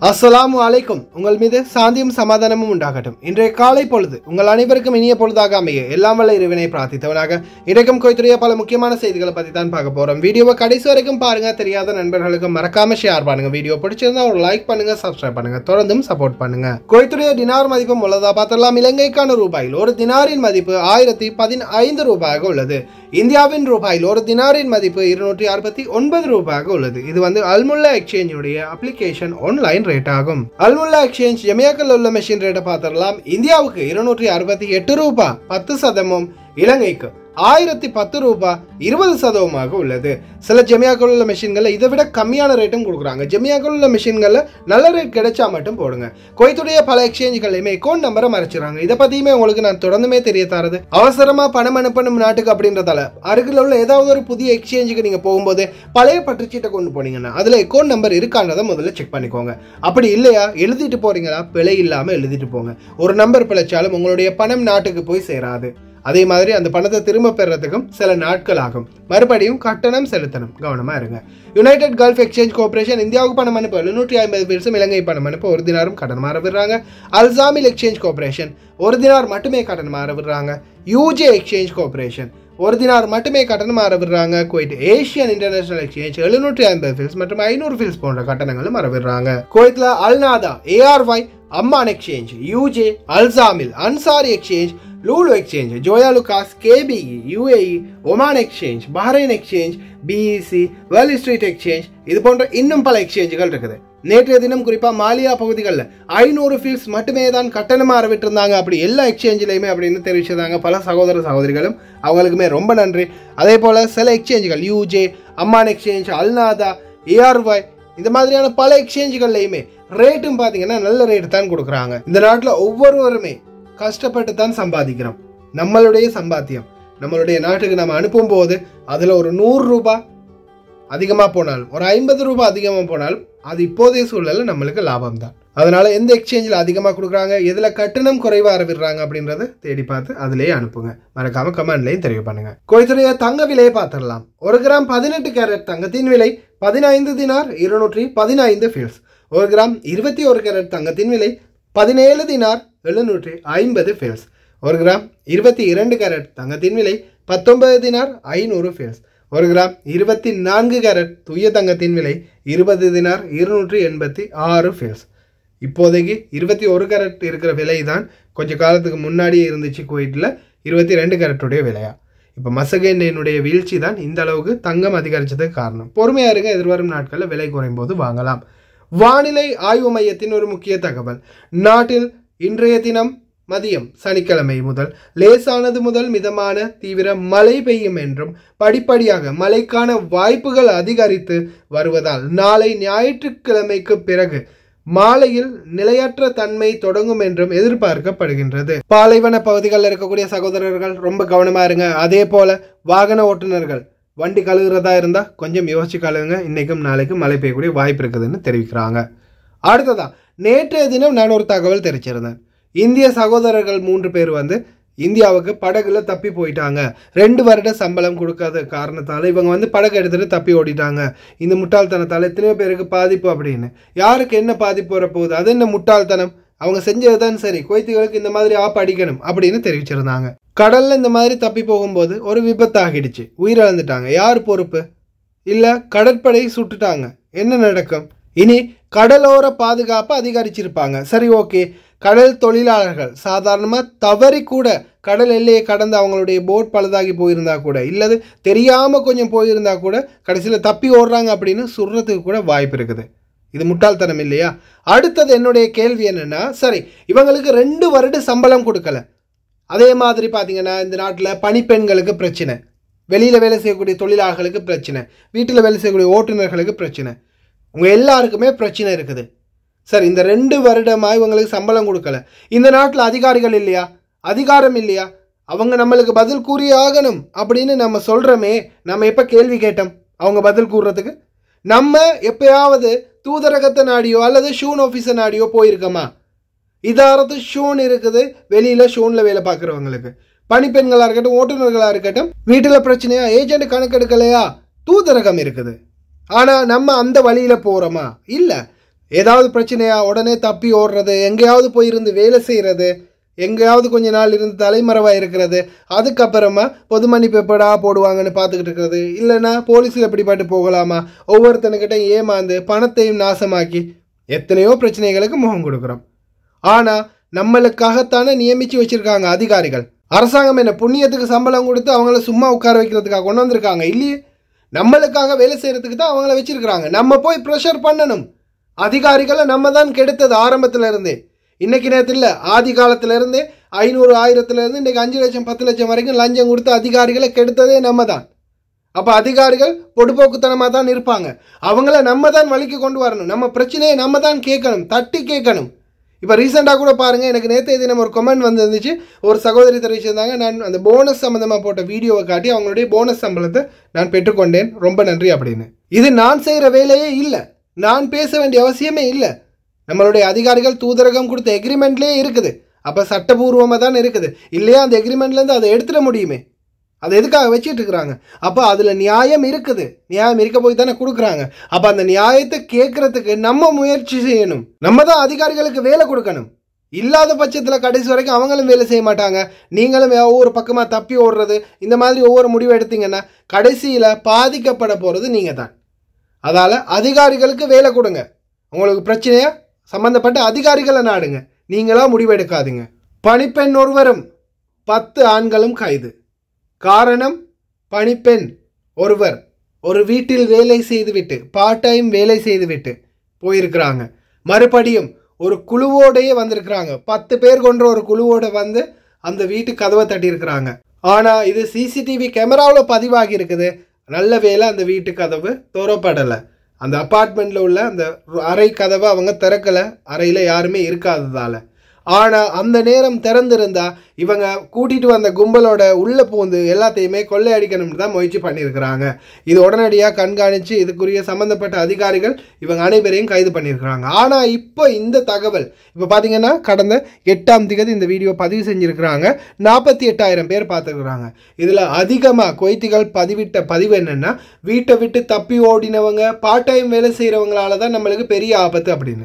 அஸ்ஸலாமு அலைக்கும் உங்கள் மீது சாந்தியும் சமாதானமும் உண்டாகட்டும் இன்றைய காலை பொழுது உங்கள் அனைவருக்கும் இனிய பொழுதாக அமைய எல்லாம் வல்ல இறைவனை பிரார்த்தித்தவனாக இன்றைக்கும் கோய்த்துடைய பல முக்கியமான செய்திகளை பற்றி தான் பார்க்க போறோம் வீடியோவை கடைசி வரைக்கும் பாருங்க தெரியாத நண்பர்களுக்கு மறக்காம ஷேர் பண்ணுங்க வீடியோ பிடிச்சிருந்தா ஒரு லைக் பண்ணுங்க சப்ஸ்கிரைப் பண்ணுங்க தொடர்ந்தும் சப்போர்ட் பண்ணுங்க கோய்த்துடைய தினார் மதிப்பு உள்ளதா பார்த்தலாம் இலங்கைக்கான ரூபாயில் ஒரு தினாரின் மதிப்பு ஆயிரத்தி பதினைந்து ரூபாயாக உள்ளது இந்தியாவின் ரூபாயில் ஒரு தினாரின் மதிப்பு இருநூற்றி அறுபத்தி ஒன்பது ரூபாயாக உள்ளது இது வந்து அல்முல்லா எக்ஸ்சேஞ்சுடைய அப்ளிகேஷன் ஆன்லைன் ரேட் ஆகும் அல்முல்லா எக்ஸ்சேஞ்ச் ஜமியாக்கில் உள்ள மெஷின் ரேட்டை பார்த்துடலாம் இந்தியாவுக்கு இருநூற்றி அறுபத்தி எட்டு ரூபாய் பத்து சதமும் இலங்கைக்கு ஆயிரத்தி பத்து ரூபாய் இருபது சதவீதமாக உள்ளது சில ஜெமியாக்கள் உள்ள மெஷின்களில் இதை விட கம்மியான ரேட்டும் கொடுக்குறாங்க ஜெமியாக்கள் உள்ள மெஷின்களில் நல்ல ரேட் கிடைச்சா மட்டும் போடுங்க கோயத்துடைய பல எக்ஸ்சேஞ்சுகளையுமே அக்கௌண்ட் நம்பரை மறைச்சிடறாங்க இதை பற்றியுமே உங்களுக்கு நான் தொடர்ந்துமே தெரிய தரது அவசரமாக பணம் அனுப்பணும் நாட்டுக்கு அப்படின்றதால அருகில் உள்ள ஏதாவது ஒரு புதிய எக்ஸ்சேஞ்சுக்கு நீங்கள் போகும்போது பழைய பற்றுச்சீட்டை கொண்டு போனீங்கன்னா அதில் அக்கௌண்ட் நம்பர் இருக்கான்றதை முதல்ல செக் பண்ணிக்கோங்க அப்படி இல்லையா எழுதிட்டு போறீங்களா பிழை இல்லாமல் எழுதிட்டு போங்க ஒரு நம்பர் பிழைச்சாலும் உங்களுடைய பணம் நாட்டுக்கு போய் சேராது அதே மாதிரி அந்த பணத்தை திரும்ப பெறறதுக்கும் சில நாட்கள் ஆகும் மறுபடியும் கட்டணம் செலுத்தணும் கவனமா இருங்க யுனைடெட் கல்ஃப் எக்ஸ்சேஞ்ச் கோஆபரேஷன் இந்தியாவுக்கு பணம் அனுப்ப எழுநூற்றி ஐம்பது பேர்ஸும் இலங்கை பணம் அனுப்ப ஒரு தினாரும் கட்டணமாக விடுறாங்க அல்சாமில் எக்ஸ்சேஞ்ச் கோஆபரேஷன் ஒரு தினார் மட்டுமே கட்டணமாக விடுறாங்க யூஜே எக்ஸ்சேஞ்ச் கோஆபரேஷன் ஒரு தினார் மட்டுமே கட்டணம் விடுறாங்க குவைட் ஏஷியன் இன்டர்நேஷனல் எக்ஸ்சேஞ்ச் எழுநூற்றி ஐம்பது ஃபில்ஸ் மற்றும் ஐநூறு ஃபில்ஸ் போன்ற கட்டணங்களும் மறவிடுறாங்க குவைத்தில் அல்நாதா ஏஆர்ஒய் அம்மான் எக்ஸ்சேஞ்ச் யூஜே அல்சாமில் Ansari exchange LuLu exchange Joyalukkas KBE UAE Oman exchange Bahrain exchange BEC world street exchange இது போன்ற இன்னும் பல எக்ஸ்சேஞ்சுகள் இருக்குது நேற்றைய தினம் குறிப்பாக மாலியா பகுதிகளில் ஐநூறு ஃபீல்ஸ் மட்டுமே தான் கட்டணமாக அறிவிட்டிருந்தாங்க அப்படி எல்லா எக்ஸ்சேஞ்சிலையுமே அப்படின்னு தெரிவிச்சிருந்தாங்க பல சகோதர சகோதரிகளும் அவங்களுக்குமே ரொம்ப நன்றி அதே போல் சில எக்ஸ்சேஞ்சுகள் யூஜே அம்மான் எக்ஸ்சேஞ்ச் அல்நாதா ஏஆர்ஒய் இந்த மாதிரியான பல எக்ஸ்சேஞ்சுகள்லையுமே ரேட்டும் பார்த்தீங்கன்னா நல்ல ரேட் தான் கொடுக்குறாங்க இந்த நாட்டில் ஒவ்வொருவருமே கஷ்டப்பட்டு தான் சம்பாதிக்கிறோம் நம்மளுடைய சம்பாத்தியம் நம்மளுடைய நாட்டுக்கு நம்ம அனுப்பும் போது அதில் ஒரு நூறு ரூபாய் அதிகமாக போனாலும் ஒரு ஐம்பது ரூபாய் அதிகமாக போனாலும் அது இப்போதைய சூழலில் நம்மளுக்கு லாபம் தான் அதனால எந்த எக்ஸ்சேஞ்சில் அதிகமாக கொடுக்குறாங்க எதில் கட்டணம் குறைவாக அறிவிடுறாங்க அப்படின்றத தேடி பார்த்து அதிலேயே அனுப்புங்க மறக்காம கமெண்ட்லையும் தெரிவு பண்ணுங்க கோயத்துடைய தங்க விலையை பார்த்துடலாம் ஒரு கிராம் பதினெட்டு கேரட் தங்கத்தின் விலை பதினைந்து தினார் இருநூற்றி பதினைந்து ஃபீல்ஸ் ஒரு கிராம் இருபத்தி ஒரு கேரட் தங்கத்தின் விலை பதினேழு தினார் எழுநூற்றி ஐம்பது ஃபீல்ஸ் ஒரு கிராம் இருபத்தி இரண்டு கேரட் தங்கத்தின் விலை பத்தொன்பது தினார் ஐநூறு ஃபீல்ஸ் ஒரு கிராம் இருபத்தி நான்கு கேரட் தூய தங்கத்தின் விலை இருபது தினார் இருநூற்றி எண்பத்தி ஆறு ஃபீல்ஸ் இப்போதைக்கு இருபத்தி ஒரு கேரட் இருக்கிற விலை தான் கொஞ்ச காலத்துக்கு முன்னாடியே இருந்துச்சு குவைட்டில் இருபத்தி ரெண்டு கேரட்டுடைய விலையா இப்போ மசகேண்டினுடைய வீழ்ச்சி தான் இந்த அளவுக்கு தங்கம் அதிகரிச்சதுக்கு காரணம் பொறுமையாக இருங்க எதிர்வரும் நாட்களில் விலை குறையும் போது வாங்கலாம் வானிலை ஆய்வு மையத்தின் ஒரு முக்கிய தகவல் நாட்டில் இன்றைய தினம் மதியம் சனிக்கிழமை முதல் லேசானது முதல் மிதமான தீவிர மழை பெய்யும் என்றும் படிப்படியாக மழைக்கான வாய்ப்புகள் அதிகரித்து வருவதால் நாளை ஞாயிற்றுக்கிழமைக்கு பிறகு மாலையில் நிலையற்ற தன்மை தொடங்கும் என்றும் எதிர்பார்க்கப்படுகின்றது பாலைவன பகுதிகளில் இருக்கக்கூடிய சகோதரர்கள் ரொம்ப கவனமா இருங்க அதே போல வாகன ஓட்டுநர்கள் வண்டி கழுகுறதா இருந்தால் கொஞ்சம் யோசிச்சு கழுகுங்க இன்றைக்கும் நாளைக்கும் மழை பெய்யக்கூடிய வாய்ப்பு இருக்குதுன்னு தெரிவிக்கிறாங்க அடுத்ததா நேற்றைய தினம் நான் ஒரு தகவல் தெரிவிச்சிருந்தேன் இந்திய சகோதரர்கள் மூன்று பேர் வந்து இந்தியாவுக்கு படகுல தப்பி போயிட்டாங்க ரெண்டு வருட சம்பளம் கொடுக்காத காரணத்தால் இவங்க வந்து படகு எடுத்துட்டு தப்பி ஓடிட்டாங்க இந்த முட்டாள்தனத்தால் எத்தனையோ பேருக்கு பாதிப்பு அப்படின்னு யாருக்கு என்ன பாதிப்பு வரப்போகுது அது என்ன முட்டாள்தனம் அவங்க செஞ்சது தான் சரி குவைத்துகளுக்கு இந்த மாதிரி ஆப் அடிக்கணும் அப்படின்னு தெரிவிச்சிருந்தாங்க கடல்ல இந்த மாதிரி தப்பி போகும்போது ஒரு விபத்து ஆகிடுச்சு உயிரிழந்துட்டாங்க யார் பொறுப்பு இல்ல கடற்படை சுட்டுட்டாங்க என்ன நடக்கும் இனி கடலோர பாதுகாப்பு அதிகரிச்சிருப்பாங்க சரி ஓகே கடல் தொழிலாளர்கள் சாதாரணமாக தவறி கூட கடல் எல்லையை கடந்து அவங்களுடைய போட் பழுதாகி போயிருந்தா கூட இல்லது தெரியாமல் கொஞ்சம் போயிருந்தா கூட கடைசியில் தப்பி ஓடுறாங்க அப்படின்னு சொல்றதுக்கு கூட வாய்ப்பு இருக்குது இது முட்டாள்தனம் இல்லையா அடுத்தது என்னுடைய கேள்வி என்னன்னா சரி இவங்களுக்கு ரெண்டு வருட சம்பளம் கொடுக்கல அதே மாதிரி பார்த்தீங்கன்னா இந்த நாட்டில் பணிப்பெண்களுக்கு பிரச்சனை வெளியில் வேலை செய்யக்கூடிய தொழிலாளர்களுக்கு பிரச்சனை வீட்டில் வேலை செய்யக்கூடிய ஓட்டுநர்களுக்கு பிரச்சனை உங்கள் எல்லாருக்குமே பிரச்சனை இருக்குது சார் இந்த ரெண்டு வருடமாக இவங்களுக்கு சம்பளம் கொடுக்கல இந்த நாட்டில் அதிகாரிகள் இல்லையா அதிகாரம் இல்லையா அவங்க நம்மளுக்கு பதில் கூறியே ஆகணும் அப்படின்னு நம்ம சொல்கிறோமே நம்ம எப்போ கேள்வி கேட்டோம் அவங்க பதில் கூறுறதுக்கு நம்ம எப்பயாவது தூதரகத்தை நாடியோ அல்லது ஷூன் ஆஃபீஸை நாடியோ போயிருக்கோமா இதாரத்து ஷூன் இருக்குது வெளியில் ஷூனில் வேலை பார்க்குறவங்களுக்கு பணிப்பெண்களாக இருக்கட்டும் ஓட்டுநர்களாக இருக்கட்டும் வீட்டில் பிரச்சனையா ஏஜென்ட் கணக்கெடுக்கலையா தூதரகம் இருக்குது ஆனால் நம்ம அந்த வழியில் போகிறோமா இல்லை ஏதாவது பிரச்சனையா உடனே தப்பி ஓடுறது எங்கேயாவது போயிருந்து வேலை செய்கிறது எங்கேயாவது கொஞ்ச நாள் இருந்து தலைமறைவாக இருக்கிறது அதுக்கப்புறமா பொது மன்னிப்பு எப்படா போடுவாங்கன்னு பார்த்துக்கிட்டு இருக்கிறது இல்லைன்னா போலீஸில் எப்படிப்பட்டு போகலாமா ஒவ்வொருத்தனுக்கிட்ட ஏமாந்து பணத்தையும் நாசமாக்கி எத்தனையோ பிரச்சனைகளுக்கு முகம் கொடுக்குறோம் ஆனால் நம்மளுக்காகத்தானே நியமித்து வச்சிருக்காங்க அதிகாரிகள் அரசாங்கம் என்ன புண்ணியத்துக்கு சம்பளம் கொடுத்து அவங்கள சும்மா உட்கார வைக்கிறதுக்காக கொண்டு வந்திருக்காங்க இல்லையே நம்மளுக்காக வேலை செய்யறதுக்கு தான் அவங்கள வச்சிருக்கிறாங்க நம்ம போய் ப்ரெஷர் பண்ணணும் அதிகாரிகளை நம்ம தான் கெடுத்தது ஆரம்பத்துல இருந்தே இன்னைக்கு நேரத்தில் ஆதி காலத்துல இருந்தே ஐநூறு ஆயிரத்துல இருந்து இன்னைக்கு அஞ்சு லட்சம் பத்து லட்சம் வரைக்கும் லஞ்சம் கொடுத்து அதிகாரிகளை கெடுத்ததே நம்ம தான் அப்போ அதிகாரிகள் பொடுபோக்குத்தனமாக தான் இருப்பாங்க அவங்கள நம்ம தான் வழிக்கு கொண்டு வரணும் நம்ம பிரச்சனையை நம்ம தான் கேட்கணும் தட்டி கேட்கணும் இப்போ ரீசெண்டாக கூட பாருங்கள் எனக்கு நேற்று தினம் ஒரு கமெண்ட் வந்துருந்துச்சு ஒரு சகோதரி தெரிவிச்சிருந்தாங்க நான் அந்த போனஸ் சம்மந்தமாக போட்ட வீடியோவை காட்டி அவங்களுடைய போனஸ் சம்பளத்தை நான் பெற்றுக்கொண்டேன் ரொம்ப நன்றி அப்படின்னு இது நான் செய்கிற வேலையே இல்லை நான் பேச வேண்டிய அவசியமே இல்லை நம்மளுடைய அதிகாரிகள் தூதரகம் கொடுத்த எக்ரிமெண்ட்லேயே இருக்குது அப்போ சட்டபூர்வமாக தான் இருக்குது இல்லையா அந்த எக்ரிமெண்ட்லேருந்து அதை எடுத்துட முடியுமே அதை எதுக்காக வச்சுட்டு இருக்கிறாங்க அப்போ அதில் நியாயம் இருக்குது நியாயம் இருக்க போய் தானே கொடுக்குறாங்க அப்போ அந்த நியாயத்தை கேட்கறதுக்கு நம்ம முயற்சி செய்யணும் நம்ம தான் அதிகாரிகளுக்கு வேலை கொடுக்கணும் இல்லாத பட்சத்தில் கடைசி வரைக்கும் அவங்களும் வேலை செய்ய மாட்டாங்க நீங்களும் ஒவ்வொரு பக்கமாக தப்பி ஓடுறது இந்த மாதிரி ஒவ்வொரு முடிவு எடுத்தீங்கன்னா கடைசியில் பாதிக்கப்பட போகிறது நீங்கள் தான் அதால் அதிகாரிகளுக்கு வேலை கொடுங்க உங்களுக்கு பிரச்சனையா சம்மந்தப்பட்ட அதிகாரிகளை நாடுங்க நீங்களா முடிவெடுக்காதீங்க பணிப்பெண் ஒருவரும் பத்து ஆண்களும் கைது காரணம் பணிப்பெண் ஒருவர் ஒரு வீட்டில் வேலை செய்துவிட்டு பார்ட் டைம் வேலை செய்துவிட்டு போயிருக்கிறாங்க மறுபடியும் ஒரு குழுவோடையே வந்திருக்கிறாங்க பத்து பேர் கொண்ட ஒரு குழுவோட வந்து அந்த வீட்டு கதவை தட்டியிருக்கிறாங்க ஆனால் இது சிசிடிவி கேமராவில் பதிவாகி இருக்குது நல்ல வேலை அந்த வீட்டு கதவு திறப்படலை அந்த அப்பார்ட்மெண்ட்டில் உள்ள அந்த அறை கதவை அவங்க திறக்கலை அறையில் யாருமே இருக்காததால் ஆனால் அந்த நேரம் திறந்திருந்தா இவங்க கூட்டிகிட்டு வந்த கும்பலோட உள்ளே பூந்து எல்லாத்தையுமே கொள்ளையடிக்கணும்னு தான் முயற்சி பண்ணியிருக்கிறாங்க இது உடனடியாக கண்காணித்து இதுக்குரிய சம்மந்தப்பட்ட அதிகாரிகள் இவங்க அனைவரையும் கைது பண்ணியிருக்கிறாங்க ஆனால் இப்போ இந்த தகவல் இப்போ பார்த்தீங்கன்னா கடந்த எட்டாம் திகதி இந்த வீடியோ பதிவு செஞ்சுருக்கிறாங்க நாற்பத்தி எட்டாயிரம் பேர் பார்த்துருக்குறாங்க இதில் அதிகமாக கொய்த்திகள் பதிவிட்ட பதிவு என்னென்னா வீட்டை விட்டு தப்பி ஓடினவங்க பார்ட் டைம் வேலை செய்கிறவங்களால தான் நம்மளுக்கு பெரிய ஆபத்து அப்படின்னு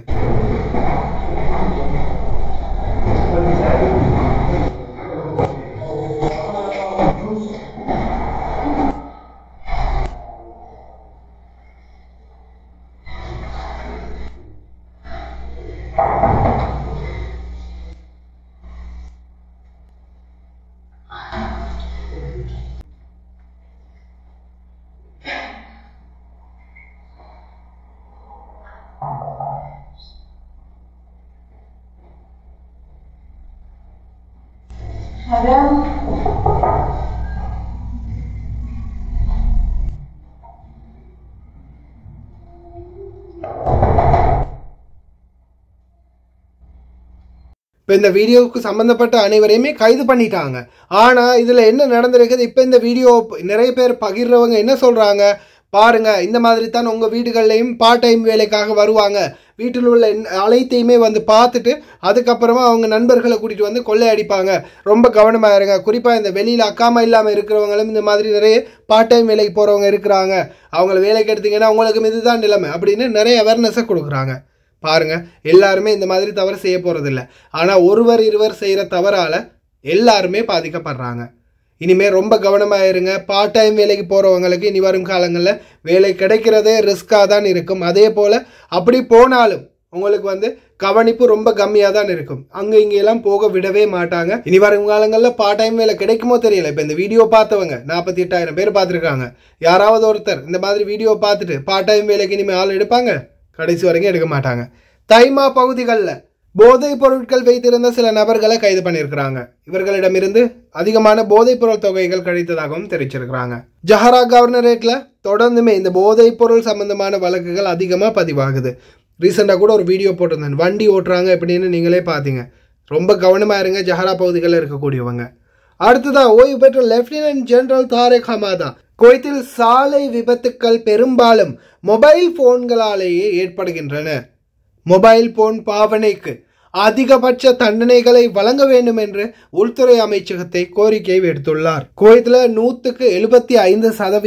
இப்போ இந்த வீடியோவுக்கு சம்மந்தப்பட்ட அனைவரையுமே கைது பண்ணிட்டாங்க ஆனால் இதில் என்ன நடந்திருக்குது இப்போ இந்த வீடியோ நிறைய பேர் பகிர்றவங்க என்ன சொல்கிறாங்க பாருங்க இந்த மாதிரி தான் உங்கள் வீடுகள்லையும் பார்ட் டைம் வேலைக்காக வருவாங்க வீட்டில் உள்ள அனைத்தையுமே வந்து பார்த்துட்டு அதுக்கப்புறமா அவங்க நண்பர்களை கூட்டிகிட்டு வந்து கொள்ளையடிப்பாங்க ரொம்ப கவனமாக இருங்க குறிப்பாக இந்த வெளியில் அக்காமா இல்லாமல் இருக்கிறவங்களும் இந்த மாதிரி நிறைய பார்ட் டைம் வேலைக்கு போகிறவங்க இருக்கிறாங்க அவங்கள வேலைக்கு எடுத்தீங்கன்னா உங்களுக்கு இதுதான் நிலைமை அப்படின்னு நிறைய அவேர்னஸை கொடுக்குறாங்க பாருங்க எல்லாருமே இந்த மாதிரி தவறு செய்ய போகிறதில்ல ஆனால் ஒருவர் இருவர் செய்கிற தவறால் எல்லாருமே பாதிக்கப்படுறாங்க இனிமேல் ரொம்ப கவனமாக இருங்க பார்ட் டைம் வேலைக்கு போகிறவங்களுக்கு இனி வரும் காலங்களில் வேலை கிடைக்கிறதே ரிஸ்க்காக தான் இருக்கும் அதே போல் அப்படி போனாலும் உங்களுக்கு வந்து கவனிப்பு ரொம்ப கம்மியாக தான் இருக்கும் அங்கே இங்கெல்லாம் போக விடவே மாட்டாங்க இனி வரும் காலங்களில் பார்ட் டைம் வேலை கிடைக்குமோ தெரியல இப்போ இந்த வீடியோ பார்த்தவங்க நாற்பத்தி எட்டாயிரம் பேர் பார்த்துருக்காங்க யாராவது ஒருத்தர் இந்த மாதிரி வீடியோ பார்த்துட்டு பார்ட் டைம் வேலைக்கு இனிமேல் ஆள் எடுப்பாங்க கடைசி வரைக்கும் எடுக்க மாட்டாங்க தைமா பகுதிகளில் போதைப் பொருட்கள் வைத்திருந்த சில நபர்களை கைது பண்ணியிருக்கிறாங்க இவர்களிடமிருந்து அதிகமான போதைப் பொருள் தொகைகள் கிடைத்ததாகவும் தெரிவிச்சிருக்கிறாங்க ஜஹரா கவர்னரேட்ல தொடர்ந்துமே இந்த போதைப் பொருள் சம்பந்தமான வழக்குகள் அதிகமாக பதிவாகுது ரீசெண்டாக கூட ஒரு வீடியோ போட்டிருந்தேன் வண்டி ஓட்டுறாங்க அப்படின்னு நீங்களே பார்த்தீங்க ரொம்ப கவனமாக இருங்க ஜஹரா பகுதிகளில் இருக்கக்கூடியவங்க அடுத்ததான் ஓய்வு பெற்ற லெப்டினன்ட் ஜெனரல் தாரேக் ஹமாதா குவைத்தில் சாலை விபத்துக்கள் பெரும்பாலும் மொபைல் போன்களாலேயே ஏற்படுகின்றன மொபைல் போன் பாவனைக்கு அதிகபட்ச தண்டனைகளை வழங்க வேண்டும் என்று உள்துறை அமைச்சகத்தை கோரிக்கை விடுத்துள்ளார் குவைத்தில் நூற்றுக்கு எழுபத்தி ஐந்து சதவீதம்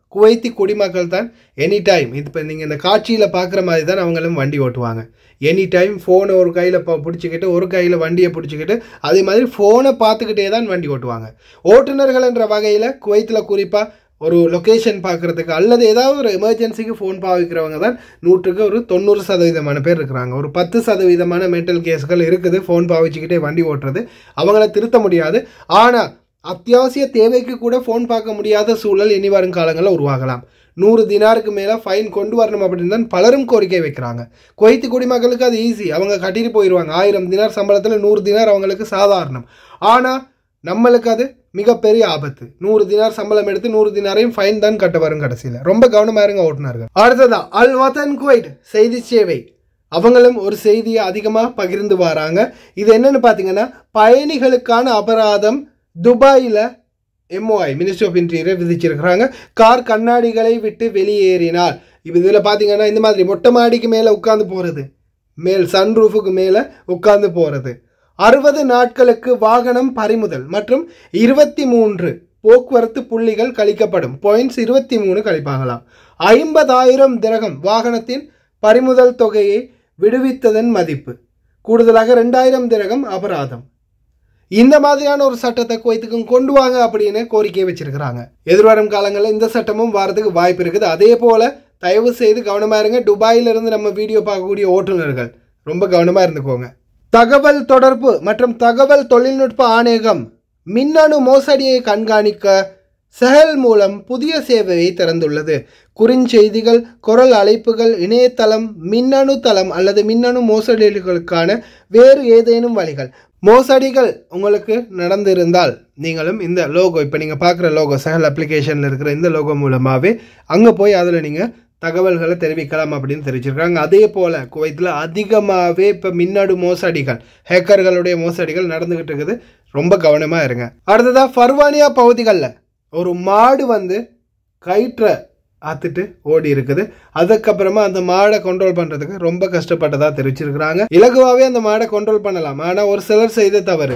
குவைத்தி குடிமக்கள் தான் எனி டைம் இப்போ நீங்கள் இந்த காட்சியில் பார்க்குற மாதிரி தான் அவங்களும் வண்டி ஓட்டுவாங்க எனி டைம் ஃபோனை ஒரு கையில் பிடிச்சிக்கிட்டு ஒரு கையில் வண்டியை பிடிச்சிக்கிட்டு அதே மாதிரி ஃபோனை பார்த்துக்கிட்டே தான் வண்டி ஓட்டுவாங்க ஓட்டுநர்கள் என்ற வகையில் குவைத்தில் குறிப்பாக ஒரு லொக்கேஷன் பார்க்குறதுக்கு அல்லது ஏதாவது ஒரு எமர்ஜென்சிக்கு ஃபோன் பாவிக்கிறவங்க தான் நூற்றுக்கு ஒரு தொண்ணூறு சதவீதமான பேர் இருக்கிறாங்க ஒரு பத்து சதவீதமான மென்டல் கேஸ்கள் இருக்குது ஃபோன் பாவிச்சுக்கிட்டே வண்டி ஓட்டுறது அவங்கள திருத்த முடியாது ஆனால் அத்தியாவசிய தேவைக்கு கூட ஃபோன் பார்க்க முடியாத சூழல் இனி வரும் காலங்களில் உருவாகலாம் நூறு தினாருக்கு மேலே ஃபைன் கொண்டு வரணும் அப்படின்னு தான் பலரும் கோரிக்கை வைக்கிறாங்க குவைத்து குடிமக்களுக்கு அது ஈஸி அவங்க கட்டிட்டு போயிடுவாங்க ஆயிரம் தினார் சம்பளத்தில் நூறு தினார் அவங்களுக்கு சாதாரணம் ஆனால் நம்மளுக்கு அது மிகப்பெரிய ஆபத்து நூறு தினார் சம்பளம் எடுத்து நூறு தினாரையும் ஃபைன் தான் கட்ட வரும் கடைசியில் ரொம்ப கவனமாக இருங்க ஓட்டுநர்கள் அடுத்ததா அல் வத்தன் குவைட் செய்தி சேவை அவங்களும் ஒரு செய்தியை அதிகமாக பகிர்ந்து வராங்க இது என்னன்னு பார்த்தீங்கன்னா பயணிகளுக்கான அபராதம் துபாயில் எம்ஓஐ மினிஸ்ட்ரி ஆஃப் இன்டீரியர் விதிச்சிருக்கிறாங்க கார் கண்ணாடிகளை விட்டு வெளியேறினால் இப்போ இதில் பார்த்தீங்கன்னா இந்த மாதிரி மொட்டை மாடிக்கு மேலே உட்காந்து போகிறது மேல் சன்ரூஃபுக்கு மேலே உட்காந்து போகிறது அறுபது நாட்களுக்கு வாகனம் பறிமுதல் மற்றும் இருபத்தி மூன்று போக்குவரத்து புள்ளிகள் கழிக்கப்படும் பாயிண்ட்ஸ் இருபத்தி மூணு கழிப்பாங்களாம் ஐம்பதாயிரம் திரகம் வாகனத்தின் பறிமுதல் தொகையை விடுவித்ததன் மதிப்பு கூடுதலாக ரெண்டாயிரம் திரகம் அபராதம் இந்த மாதிரியான ஒரு சட்டத்தை குவைத்துக்கும் கொண்டு வாங்க அப்படின்னு கோரிக்கை வச்சிருக்கிறாங்க எதிர்வரும் காலங்களில் இந்த சட்டமும் வரதுக்கு வாய்ப்பு இருக்குது அதே போல தயவு செய்து கவனமா இருங்க துபாயில இருந்து நம்ம வீடியோ பார்க்கக்கூடிய ஓட்டுநர்கள் ரொம்ப கவனமா இருந்துக்கோங்க தகவல் தொடர்பு மற்றும் தகவல் தொழில்நுட்ப ஆணையகம் மின்னணு மோசடியை கண்காணிக்க செஹல் மூலம் புதிய சேவையை திறந்துள்ளது குறுஞ்செய்திகள் குரல் அழைப்புகள் இணையதளம் மின்னணு தளம் அல்லது மின்னணு மோசடிகளுக்கான வேறு ஏதேனும் வழிகள் மோசடிகள் உங்களுக்கு நடந்திருந்தால் நீங்களும் இந்த லோகோ இப்போ நீங்கள் பார்க்குற லோகோ சஹல் அப்ளிகேஷனில் இருக்கிற இந்த லோகோ மூலமாகவே அங்கே போய் அதில் நீங்கள் தகவல்களை தெரிவிக்கலாம் அப்படின்னு தெரிவிச்சிருக்காங்க அதே போல் குவைத்தில் அதிகமாகவே இப்போ மின்னணு மோசடிகள் ஹேக்கர்களுடைய மோசடிகள் நடந்துக்கிட்டு இருக்குது ரொம்ப கவனமாக இருங்க அடுத்ததாக ஃபர்வானியா பகுதிகளில் ஒரு மாடு வந்து கயிற்றை ஆத்துட்டு ஓடி இருக்குது அதுக்கப்புறமா அந்த மாடை கண்ட்ரோல் பண்ணுறதுக்கு ரொம்ப கஷ்டப்பட்டதா தெரிவிச்சிருக்கிறாங்க இலகுவாகவே அந்த மாடை கண்ட்ரோல் பண்ணலாம் ஆனால் ஒரு சிலர் செய்த தவறு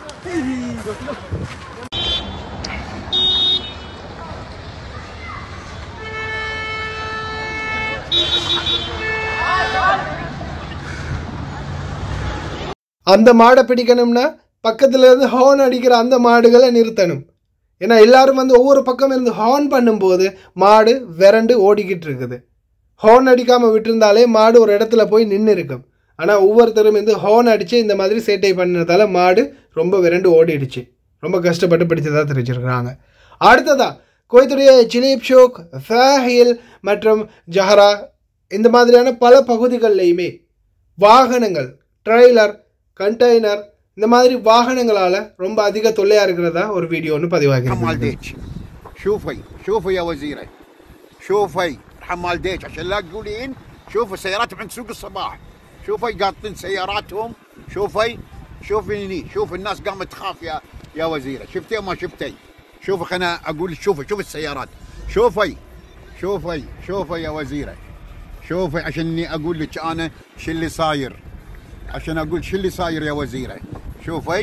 அந்த மாடை பிடிக்கணும்னா பக்கத்துல இருந்து ஹார்ன் அடிக்கிற அந்த மாடுகளை நிறுத்தணும் ஏன்னா எல்லாரும் வந்து ஒவ்வொரு பக்கம் இருந்து ஹார்ன் பண்ணும்போது மாடு விரண்டு ஓடிக்கிட்டு இருக்குது ஹார்ன் அடிக்காமல் விட்டிருந்தாலே மாடு ஒரு இடத்துல போய் நின்று இருக்கும் ஆனால் ஒவ்வொருத்தரும் வந்து ஹார்ன் அடித்து இந்த மாதிரி சேட்டை பண்ணதால மாடு ரொம்ப விரண்டு ஓடிடுச்சு ரொம்ப கஷ்டப்பட்டு பிடிச்சதாக தெரிவிச்சிருக்கிறாங்க அடுத்ததா கோயத்துடைய சிலீப் ஷோக் ஃபேஹில் மற்றும் ஜஹரா இந்த மாதிரியான பல பகுதிகள்லையுமே வாகனங்கள் ட்ரெய்லர் கண்டெய்னர் இந்த மாதிரி வாகனங்களால் ரொம்ப அதிக தொல்லையாக இருக்கிறதா ஒரு வீடியோ ஒன்று பதிவாகிறது حمال ديتش شوفي شوفي يا وزيره شوفي حمال ديتش عشان لا تقولين شوفوا سياراتهم عند سوق الصباح شوفي قاطين سياراتهم شوفي شوفي هني شوف الناس قامت تخاف يا يا وزيره شفتي ما شفتي شوفي خلنا اقول لك شوفي شوفي السيارات شوفي شوفي شوفي يا وزيره شوفي عشان اني اقول لك انا شو اللي صاير عشان اقول شو اللي صاير يا وزيره شوفي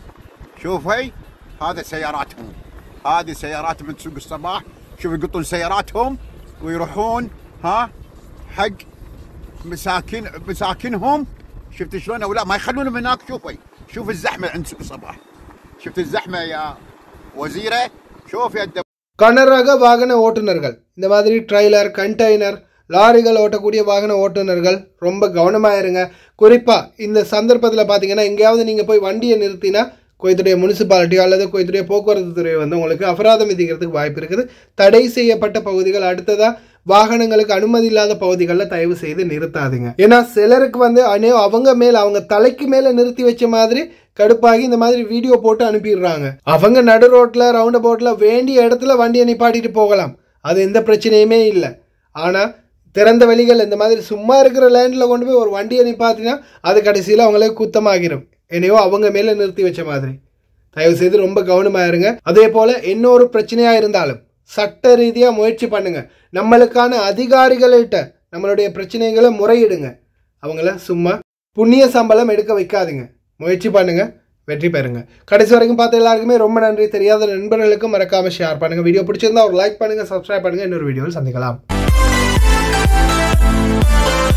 شوفي هذا سياراتهم هذه سيارات من سوق الصباح شوف يقطون سياراتهم ويروحون ها حق مساكن مساكنهم شفت شلون او لا ما يخلونهم هناك شوفي شوف الزحمه عند سوق الصباح شفت الزحمه يا وزيره شوف يا الدب கனரக வாகன ஓட்டுநர்கள் இந்த மாதிரி ட்ரெய்லர் கண்டெய்னர் லாரிகள் ஓட்டக்கூடிய வாகன ஓட்டுநர்கள் ரொம்ப கவனமாக இருங்க குறிப்பாக இந்த சந்தர்ப்பத்தில் பார்த்தீங்கன்னா எங்கேயாவது நீங்கள் போய் வண்டியை நிறுத்தினா கோயத்துடைய முனிசிபாலிட்டியோ அல்லது கோயத்துடைய போக்குவரத்து துறை வந்து உங்களுக்கு அபராதம் விதிக்கிறதுக்கு வாய்ப்பு இருக்குது தடை செய்யப்பட்ட பகுதிகள் அடுத்ததாக வாகனங்களுக்கு அனுமதி இல்லாத பகுதிகளில் தயவு செய்து நிறுத்தாதீங்க ஏன்னா சிலருக்கு வந்து அனே அவங்க மேல அவங்க தலைக்கு மேல நிறுத்தி வச்ச மாதிரி கடுப்பாகி இந்த மாதிரி வீடியோ போட்டு அனுப்பிடுறாங்க அவங்க நடு ரோட்ல ரவுண்ட் அபவுட்ல வேண்டிய இடத்துல வண்டியை நிப்பாட்டிட்டு போகலாம் அது எந்த பிரச்சனையுமே இல்லை ஆனா திறந்த வழிகள் இந்த மாதிரி சும்மா இருக்கிற லேண்டில் கொண்டு போய் ஒரு வண்டியை நிப்பாட்டினா அது கடைசியில் அவங்களுக்கு குத்தமாகிரும் என்னையோ அவங்க மேலே நிறுத்தி வச்ச மாதிரி தயவு செய்து ரொம்ப கவனமாக இருங்க அதே போல் இன்னொரு பிரச்சனையாக இருந்தாலும் சட்ட ரீதியாக முயற்சி பண்ணுங்க நம்மளுக்கான அதிகாரிகள்கிட்ட நம்மளுடைய பிரச்சனைகளை முறையிடுங்க அவங்கள சும்மா புண்ணிய சம்பளம் எடுக்க வைக்காதீங்க முயற்சி பண்ணுங்க வெற்றி பெறுங்க கடைசி வரைக்கும் பார்த்த எல்லாருக்குமே ரொம்ப நன்றி தெரியாத நண்பர்களுக்கும் மறக்காம ஷேர் பண்ணுங்க வீடியோ பிடிச்சிருந்தா ஒரு லைக் பண்ணுங்க சப்ஸ்கிரைப் பண்ணுங்க இன்னொரு வீடியோவில் சந்திக்கலாம்